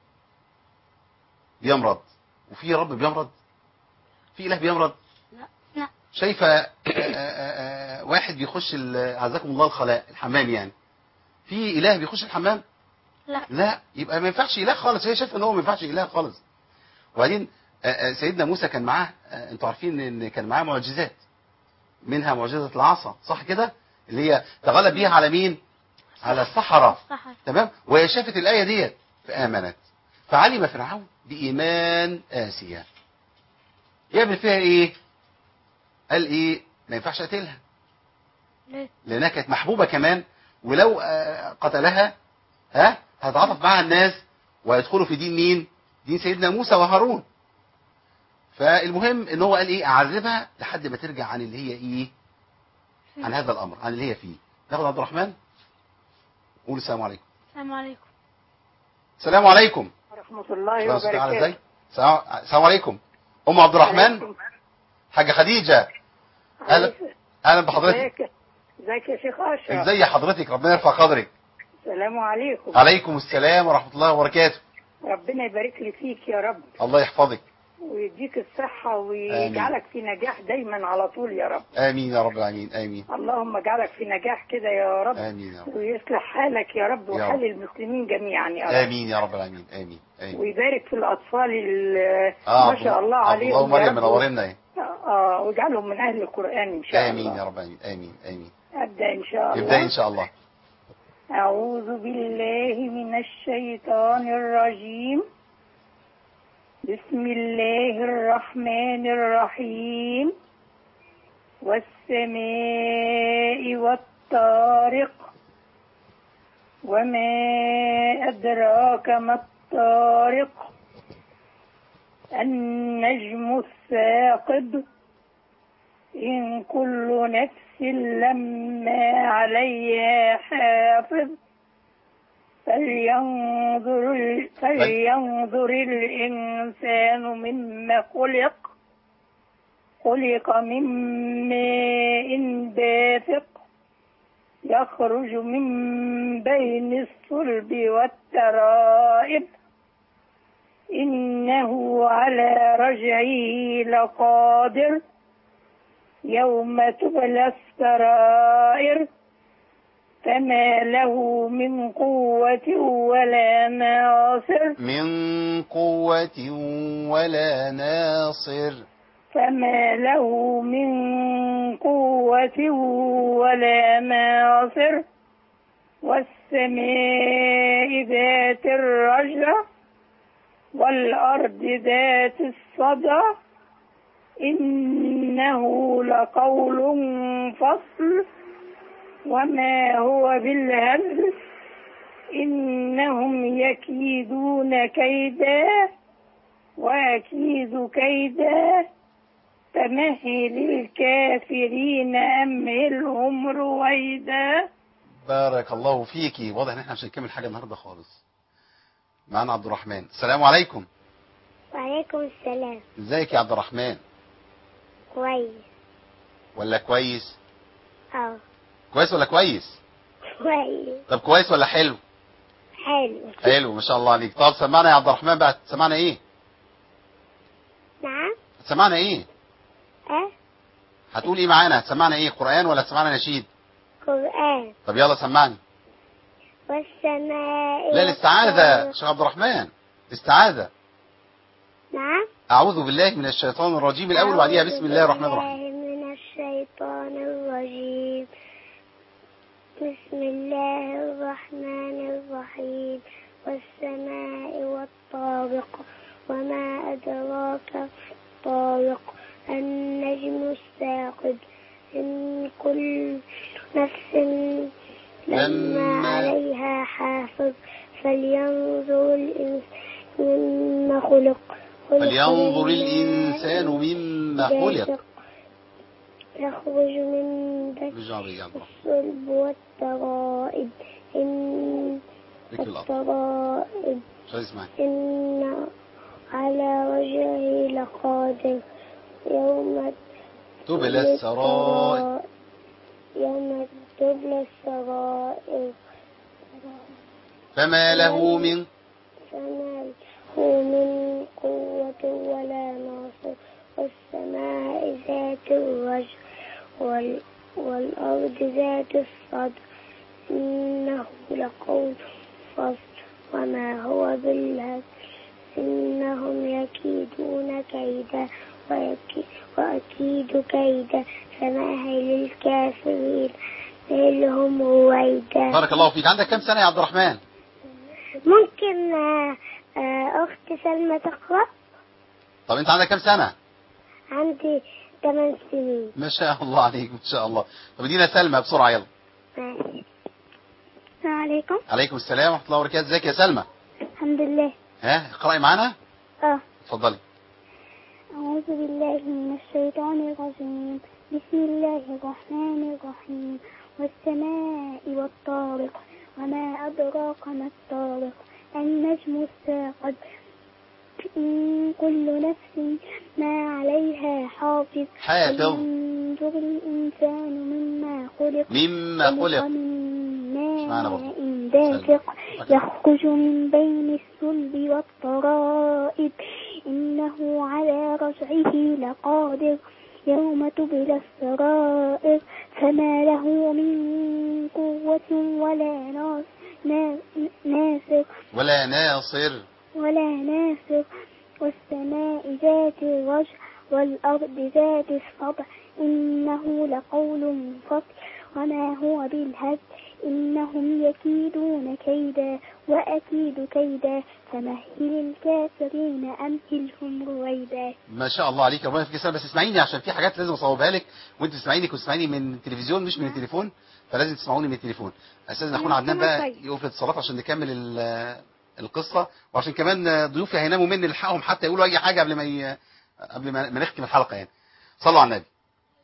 بيمرض وفي رب بيمرض في اله بيمرض لا لا شايفه آه، آه، آه، واحد بيخش ال- عزكم الله الخلاء الحمام يعني في اله بيخش الحمام لا لا يبقى ما ينفعش اله خالص هي شايفه ان هو ما ينفعش اله خالص وبعدين آه، آه، سيدنا موسى كان معاه آه، انتوا عارفين ان كان معاه معجزات منها معجزه العصا صح كده اللي هي تغلب بيها على مين على السحره صح تمام وهي شافت الايه ديت فامنت فعلم فرعون بايمان اسيا يعمل فيها ايه قال ايه ما ينفعش اقتلها ليه؟ لانها كانت محبوبه كمان ولو آه، قتلها ها هتعاطف معها الناس ويدخلوا في دين مين دين سيدنا موسى وهارون فالمهم ان هو قال ايه اعذبها لحد ما ترجع عن اللي هي ايه عن هذا الامر عن اللي هي فيه ناخد عبد الرحمن قول السلام عليكم السلام عليكم السلام عليكم ورحمة الله الله سبحانه وتعالى وبركاته ازاي السلام السلام عليكم ام عبد الرحمن حاجه خديجه اهلا اهلا بحضرتك ازيك ازيك يا شيخ اشرف ازي حضرتك ربنا يرفع قدرك السلام عليكم عليكم السلام ورحمه الله وبركاته ربنا يبارك لي فيك يا رب الله يحفظك ويديك الصحة ويجعلك في نجاح دايما على طول يا رب امين يا رب العالمين امين اللهم اجعلك في نجاح كده يا رب امين يا رب ويصلح حالك يا رب يا وحال رب. المسلمين جميعا يا رب امين يا رب العالمين امين امين ويبارك في الأطفال ال- اه ما شاء الله عبد عليهم الله يا ومريم رب. منورنا ايه اه واجعلهم من أهل القرآن إن شاء امين الله يا رب العالمين امين امين أبدأ إن شاء الله ابدا ان شاء الله أعوذ بالله من الشيطان الرجيم بسم الله الرحمن الرحيم والسماء والطارق وما أدراك ما الطارق النجم الثاقب إن كل نفس لما عليها حافظ فلينظر, فلينظر الإنسان مما خلق خلق من ماء دافق يخرج من بين الصلب والترائب إنه على رجعه لقادر يوم تبلى السرائر فما له من قوة ولا ناصر من قوة ولا ناصر فما له من قوة ولا ناصر والسماء ذات الرجع والأرض ذات الصدع إنه لقول فصل وما هو بالهزل إنهم يكيدون كيدا وأكيد كيدا فمهل الكافرين أمهلهم رويدا بارك الله فيكي واضح ان احنا مش هنكمل حاجه النهارده خالص معانا عبد الرحمن السلام عليكم وعليكم السلام ازيك يا عبد الرحمن كويس ولا كويس اه كويس ولا كويس كويس طب كويس ولا حلو حلو حلو ما شاء الله عليك طب سمعنا يا عبد الرحمن بقى سمعنا ايه نعم سمعنا ايه اه هتقول ايه معانا هتسمعنا ايه قرآن ولا هتسمعنا نشيد قرآن طب يلا سمعني والسماء لا الاستعاذة والطارق. شيخ عبد الرحمن استعاذة نعم اعوذ بالله من الشيطان الرجيم الاول وبعديها بسم الله الرحمن الرحيم أعوذ بالله من الشيطان الرجيم بسم الله الرحمن الرحيم والسماء والطارق وما أدراك ما الطارق النجم الثاقب إن كل نفس لما لما- عليها حافظ فلينظر الإنسان مما خلق خلق فلينظر من الإنسان مما خلق دافق يخرج من بين بالجارية يا عبد الرحمن الصلب والترائب إن ذكر الأرض الترائب مش عايز اسمعك إن على وجهه لقادر يوم تبلى السرائر يوم تبلى السرائر فما له من فما له من قوة ولا ناصر والسماء ذات الرجع وال والأرض ذات الصدع إنه لقول فصل وما هو بالهزل إنهم يكيدون كيدا ويكي وأكيد كيدا فمهل الكافرين مهلهم رويدا بارك الله فيك عندك كم سنة يا عبد الرحمن ممكن آه، آه، أخت سلمى تقرأ طب انت عندك كم سنة عندي 8 سنين ما شاء الله عليك ما شاء الله طب ادينا سلمى بسرعة يلا ماشي. السلام عليكم عليكم السلام ورحمة الله وبركاته ازيك يا سلمى الحمد لله ها اقرأي معانا اه اتفضلي أعوذ بالله من الشيطان الرجيم بسم الله الرحمن الرحيم والسماء والطارق وما أدراك ما الطارق النجم الثاقب إن كل نفس ما عليها حافظ حافظ. فلينظر الإنسان مما خلق مما خلق من معنا برضه. ماء دافق يخرج من بين الصلب والترائب إنه على رجعه لقادر يوم تبلى السرائر فما له من قوة ولا ناس نا- ناصر ولا ناصر ولا ناصر والسماء ذات الرجع والأرض ذات الصدع إنه لقول فصل وما هو بالهزل إنهم يكيدون كيدا وأكيد كيدا فمهل الكافرين أمهلهم رويدا ما شاء الله عليك ربنا يفك بس اسمعيني عشان في حاجات لازم اصوبها لك وانت تسمعيني كنت تسمعيني من التلفزيون مش من التليفون فلازم تسمعوني من التليفون استاذنا اخونا عدنان بقى يقفل الصلاه عشان نكمل ال- القصه وعشان كمان ضيوفي هيناموا مني نلحقهم حتى يقولوا اي حاجه قبل ما ي... قبل ما ما نختم الحلقه يعني صلوا على النبي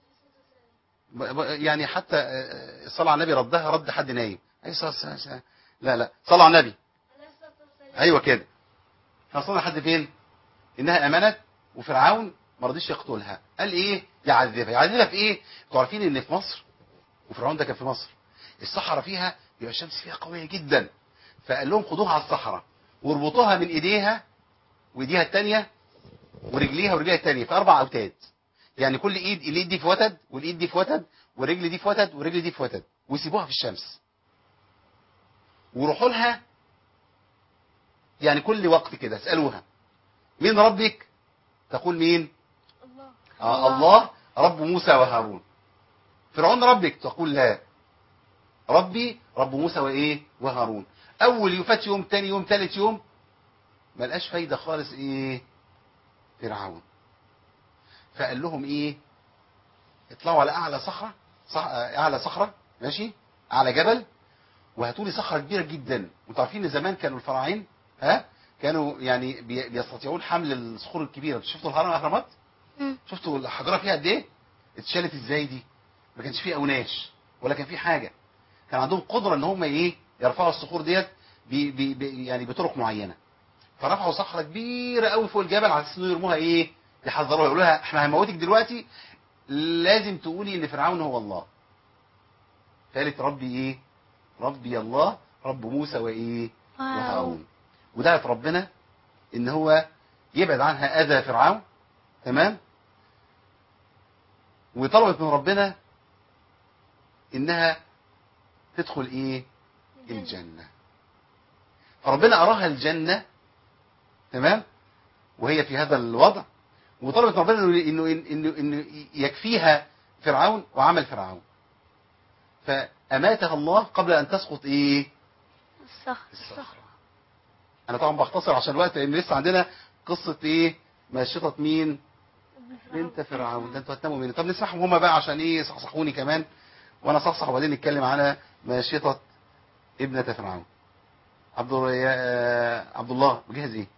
ب- ب- يعني حتى آه، الصلاه على النبي ردها رد حد نايم اي صلاة صلاة- صلاة. لا لا صلوا على النبي ايوه كده احنا وصلنا لحد فين انها امنت وفرعون ما رضيش يقتلها قال ايه يعذبها يعذبها في ايه انتوا عارفين ان في مصر وفرعون ده كان في مصر الصحراء فيها بيبقى الشمس فيها قويه جدا فقال لهم خدوها على الصحراء واربطوها من ايديها وايديها الثانيه ورجليها ورجليها الثانيه في اربع اوتاد يعني كل ايد الايد دي في وتد والايد دي في وتد والرجل دي في وتد والرجل دي في وتد ويسيبوها في الشمس وروحوا لها يعني كل وقت كده اسالوها مين ربك تقول مين الله آه الله رب موسى وهارون فرعون ربك تقول لا ربي رب موسى وايه وهارون اول يفات يوم تاني يوم تالت يوم ما لقاش فايده خالص ايه فرعون فقال لهم ايه اطلعوا على اعلى صخره صح... آه، اعلى صخره ماشي اعلى جبل وهاتوا لي صخره كبيره جدا وانتوا عارفين ان زمان كانوا الفراعين ها كانوا يعني بي- بيستطيعون حمل الصخور الكبيره شفتوا الهرم الاهرامات مم. شفتوا الحجره فيها قد ايه اتشالت ازاي دي ما كانش فيه اوناش ولا كان فيه حاجه كان عندهم قدره ان هم ايه يرفعوا الصخور ديت بي بي بي يعني بطرق معينه فرفعوا صخره كبيره قوي فوق الجبل على اساس انه يرموها ايه يحذروها يقولوا لها احنا هنموتك دلوقتي لازم تقولي ان فرعون هو الله قالت ربي ايه ربي الله رب موسى وايه وهارون ودعت ربنا ان هو يبعد عنها اذى فرعون تمام وطلبت من ربنا انها تدخل ايه الجنة فربنا اراها الجنة تمام وهي في هذا الوضع وطلبت من ربنا انه انه انه, إنه يكفيها فرعون وعمل فرعون فاماتها الله قبل ان تسقط ايه الصخر الصخرة انا طبعا بختصر عشان الوقت لان لسه عندنا قصة ايه ماشطة مين بنت فرعون ده انتوا هتناموا مني طب نسمعهم هما بقى عشان ايه صحصحوني كمان وانا صحصح وبعدين نتكلم على ماشطة ابنة فرعون عبد الله يا آه، عبد الله مجهز ايه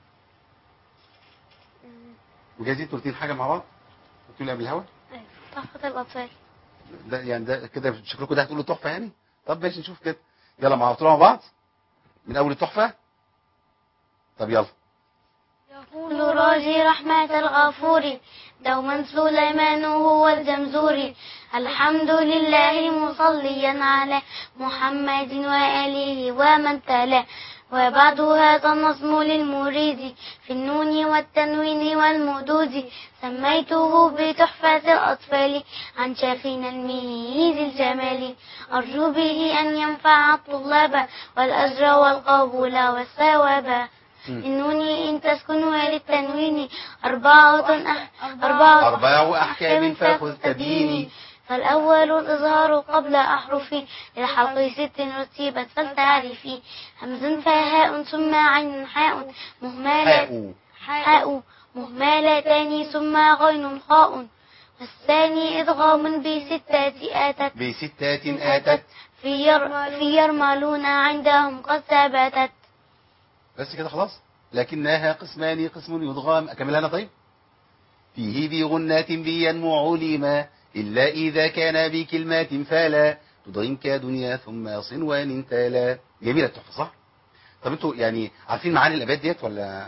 مجهزين انتوا الاثنين حاجه مع بعض قلتوا لي قبل الهوا أيوة. تحفة الأطفال ده يعني ده كده شكلكم ده هتقولوا تحفه يعني طب ماشي نشوف كده يلا مع بعض مع بعض من اول التحفه طب يلا يقول راجي رحمة الغفور دوما سليمان هو الجمزور الحمد لله مصليا على محمد وآله ومن تلا وبعد هذا النظم للمريد في النون والتنوين والمدود سميته بتحفة الأطفال عن شيخنا الميز الجمال أرجو به أن ينفع الطلاب والأجر والقبول والثواب النون إن تسكن وللتنوين أربعة أح... أربعة أربع أحكام فخذ تبيني فالأول الإظهار قبل أحرفي للحلق ست رتبت فلتعرفي همز فهاء ثم عين حاء مهملة حاء حاء مهملتان ثم غين خاء والثاني إدغام بستات آتت بستات آتت في, ير... في يرملون عندهم قد ثبتت بس كده خلاص لكنها قسمان قسم يضغام أكملها أنا طيب فيه بغنات بينمو علما إلا إذا كان بكلمات فلا تضغم كدنيا ثم صنوان تالا جميلة التحفة صح؟ طب انتوا يعني عارفين معاني الأبيات ديت ولا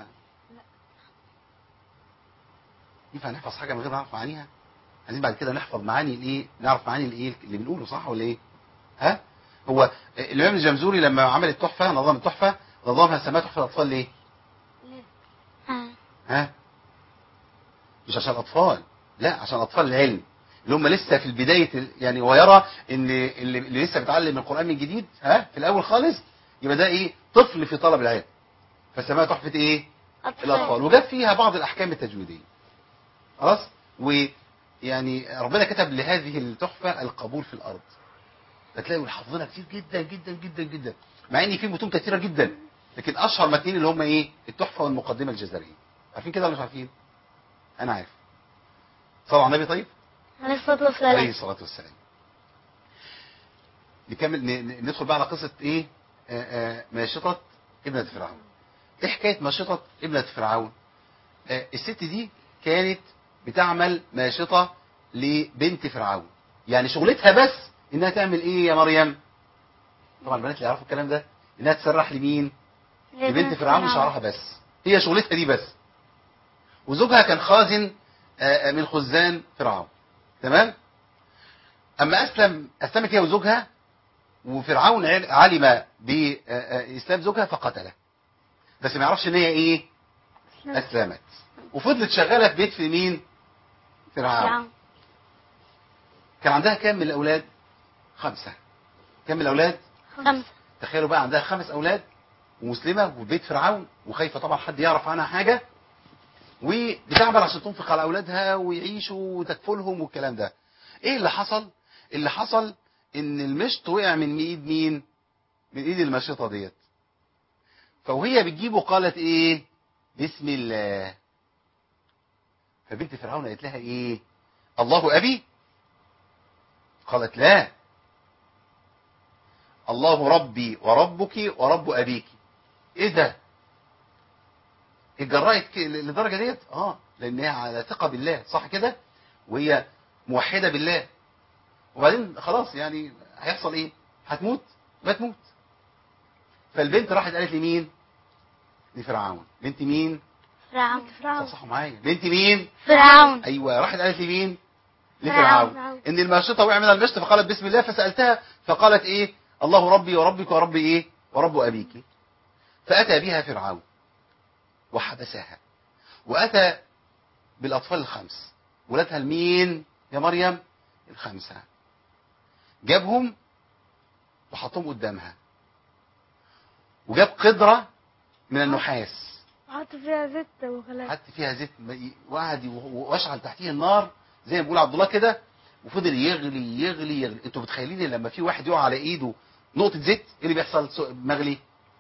ينفع نحفظ حاجة من غير ما نعرف معانيها؟ عايزين بعد كده نحفظ معاني الايه؟ نعرف معاني الايه اللي بنقوله صح ولا ايه؟ ها؟ هو الإمام الجمزوري لما عمل التحفة نظام التحفة نظامها سماها تحفة الأطفال ليه؟ آه. ها مش عشان الاطفال لا عشان اطفال العلم اللي هم لسه في البدايه ال- يعني ويرى ان اللي, اللي لسه بيتعلم القران من جديد ها في الاول خالص يبقى ده ايه طفل في طلب العلم فسماها تحفه ايه الاطفال وجاب فيها بعض الاحكام التجويديه خلاص ويعني ربنا كتب لهذه التحفه القبول في الارض فتلاقوا حافظينها كتير جدا جدا جدا جدا مع ان في متون كثيره جدا لكن اشهر متنين اللي هم ايه التحفه والمقدمه الجزريه عارفين كده ولا مش عارفين انا عارف صلوا على النبي طيب عليه الصلاة عليه والسلام الصلاه والسلام نكمل ن- ن- ندخل بقى على قصه ايه آه، آه، ماشطه ابنه فرعون ايه حكايه ماشطه ابنه فرعون آه، الست دي كانت بتعمل ماشطه لبنت فرعون يعني شغلتها بس انها تعمل ايه يا مريم طبعا البنات اللي يعرفوا الكلام ده انها تسرح لمين لبنت فرعون شعرها بس هي شغلتها دي بس وزوجها كان خازن آه، آه، من خزان فرعون تمام اما اسلم اسلمت هي وزوجها وفرعون عل- علم باسلام زوجها فقتله بس ما يعرفش ان هي ايه اسلمت وفضلت شغاله في بيت في مين فرعون فرعون. كان عندها كام من الاولاد خمسه كام من الاولاد خمسة تخيلوا بقى عندها خمس اولاد ومسلمه وفي بيت فرعون وخايفه طبعا حد يعرف عنها حاجه وبتعمل عشان تنفق على اولادها ويعيشوا وتكفلهم والكلام ده ايه اللي حصل اللي حصل ان المشط وقع من ايد مين من ايد المشيطه ديت فوهي بتجيبه قالت ايه بسم الله فبنت فرعون قالت لها ايه الله ابي قالت لا الله ربي وربك ورب ابيك ايه ده اتجرأت ك- للدرجه ديت اه لان هي على ثقه بالله صح كده وهي موحده بالله وبعدين خلاص يعني هيحصل ايه هتموت ما تموت فالبنت راحت قالت لمين لفرعون بنت مين فرعون صحوا معايا بنت مين فرعون ايوه راحت قالت لمين فرعون. لفرعون ان الماشطه وقع من المشط فقالت بسم الله فسالتها فقالت ايه الله ربي وربك ورب ايه ورب ابيك فاتى بها فرعون وحبسها واتى بالاطفال الخمس ولادها المين يا مريم الخمسه جابهم وحطهم قدامها وجاب قدره من النحاس حط فيها زيت وخلاص حط فيها زيت م- وقعد ي- واشعل تحتيه النار زي ما بيقول عبد الله كده وفضل يغلي يغلي يغلي انتوا متخيلين إن لما في واحد يقع على ايده نقطه زيت ايه اللي بيحصل سو- مغلي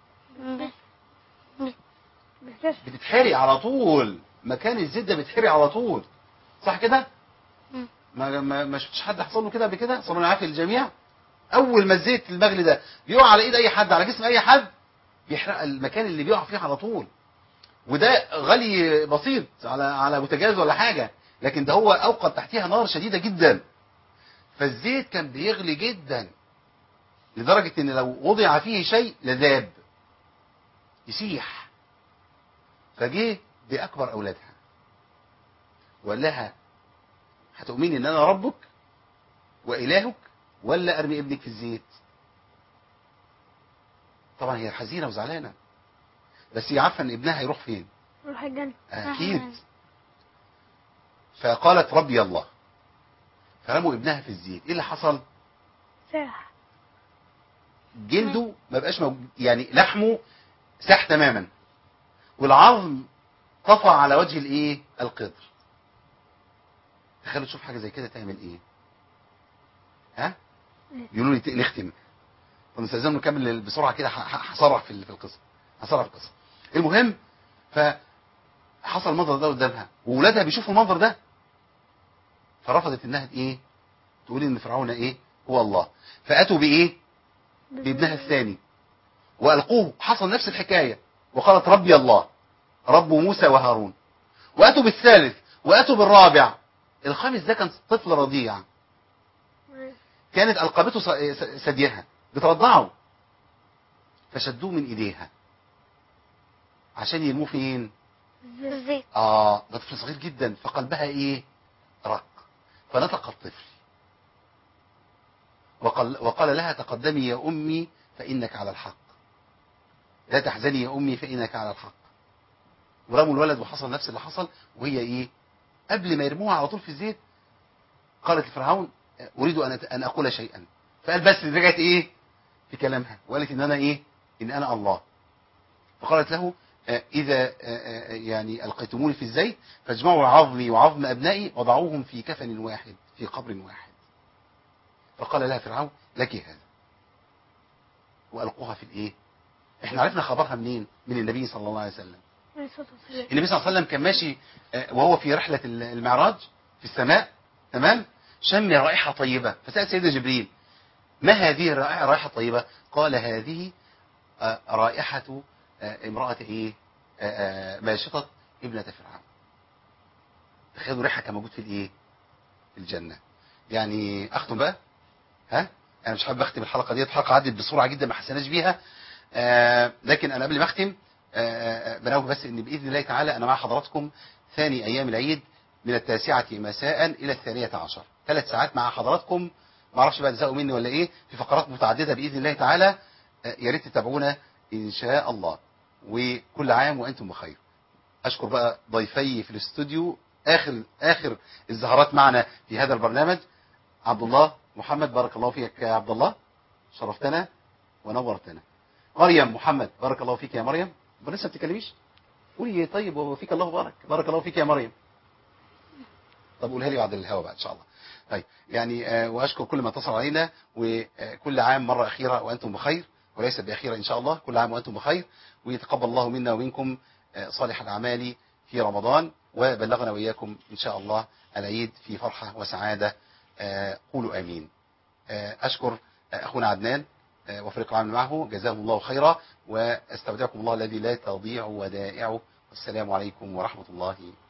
بتسف بتتحرق على طول مكان الزيت ده بيتحرق على طول صح كده مم. ما ما, ما شفتش حد حصل له كده قبل كده صلوا العافيه للجميع اول ما الزيت المغلي ده بيقع على ايد اي حد على جسم اي حد بيحرق المكان اللي بيقع فيه على طول وده غلي بسيط على على بوتاجاز ولا حاجه لكن ده هو اوقد تحتيها نار شديده جدا فالزيت كان بيغلي جدا لدرجه ان لو وضع فيه شيء لذاب يسيح فجه باكبر اولادها وقال لها هتؤمني ان انا ربك والهك ولا ارمي ابنك في الزيت طبعا هي حزينه وزعلانه بس هي عارفه ان ابنها هيروح فين روح الجنة اكيد فقالت ربي الله فرموا ابنها في الزيت ايه اللي حصل ساح جلده ما بقاش موجود يعني لحمه ساح تماما والعظم طفى على وجه الايه القدر تخيلوا تشوف حاجه زي كده تعمل ايه ها يقولوا لي ت- نختم طب نستاذن نكمل بسرعه كده ه- ه- هسرع في ال- في القصه هسرع في القصه المهم فحصل المنظر ده قدامها واولادها بيشوفوا المنظر ده فرفضت انها ايه تقول ان فرعون ايه هو الله فاتوا بايه بابنها الثاني والقوه حصل نفس الحكايه وقالت ربي الله رب موسى وهارون واتوا بالثالث واتوا بالرابع الخامس ده كان طفل رضيع كانت القبته س- س- ثديها بترضعه فشدوه من ايديها عشان يرموه فين الزيت اه ده طفل صغير جدا فقلبها ايه رق فنطق الطفل وقال, وقال لها تقدمي يا امي فانك على الحق لا تحزني يا امي فانك على الحق ورموا الولد وحصل نفس اللي حصل وهي ايه قبل ما يرموها على طول في الزيت قالت لفرعون اريد ان ان اقول شيئا فقال بس رجعت ايه في كلامها وقالت ان انا ايه ان انا الله فقالت له آه، اذا آه، آه، يعني القيتموني في الزيت فاجمعوا عظمي وعظم ابنائي وضعوهم في كفن واحد في قبر واحد فقال لها فرعون لك هذا والقوها في الايه احنا عرفنا خبرها منين من النبي صلى الله عليه وسلم عليه الصلاة والسلام النبي صلى الله عليه وسلم كان ماشي آه، وهو في رحلة المعراج في السماء تمام شم رائحة طيبة فسأل سيدنا جبريل ما هذه الرائحة الرائحة الطيبة قال هذه آه، رائحة آه، امرأة ايه آه، آه، ماشطة ابنة فرعون تخيلوا ريحة كان موجود في الايه في الجنة يعني اختم بقى ها انا مش حابب اختم الحلقة دي الحلقة عدت بسرعة جدا ما حسناش بيها آه لكن انا قبل ما اختم آه، آه، بنوه بس ان باذن الله تعالى انا مع حضراتكم ثاني ايام العيد من التاسعة مساء الى الثانية عشر ثلاث ساعات مع حضراتكم ما اعرفش بقى تزهقوا مني ولا ايه في فقرات متعددة باذن الله تعالى آه، يا ريت تتابعونا ان شاء الله وكل عام وانتم بخير اشكر بقى ضيفي في الاستوديو اخر اخر الزهرات معنا في هذا البرنامج عبد الله محمد بارك الله فيك يا عبد الله شرفتنا ونورتنا مريم محمد بارك الله فيك يا مريم طب لسه ما بتتكلميش قولي طيب وفيك الله بارك بارك الله فيك يا مريم طب قولها لي بعد الهوا بقى ان شاء الله طيب يعني آه، واشكر كل ما اتصل علينا وكل عام مره اخيره وانتم بخير وليس باخيره ان شاء الله كل عام وانتم بخير ويتقبل الله منا ومنكم آه، صالح الاعمال في رمضان وبلغنا واياكم ان شاء الله العيد في فرحه وسعاده آه، قولوا امين آه، اشكر آه، اخونا عدنان آه، وفريق العمل معه جزاهم الله خيرا واستودعكم الله الذي لا تضيع ودائعه والسلام عليكم ورحمه الله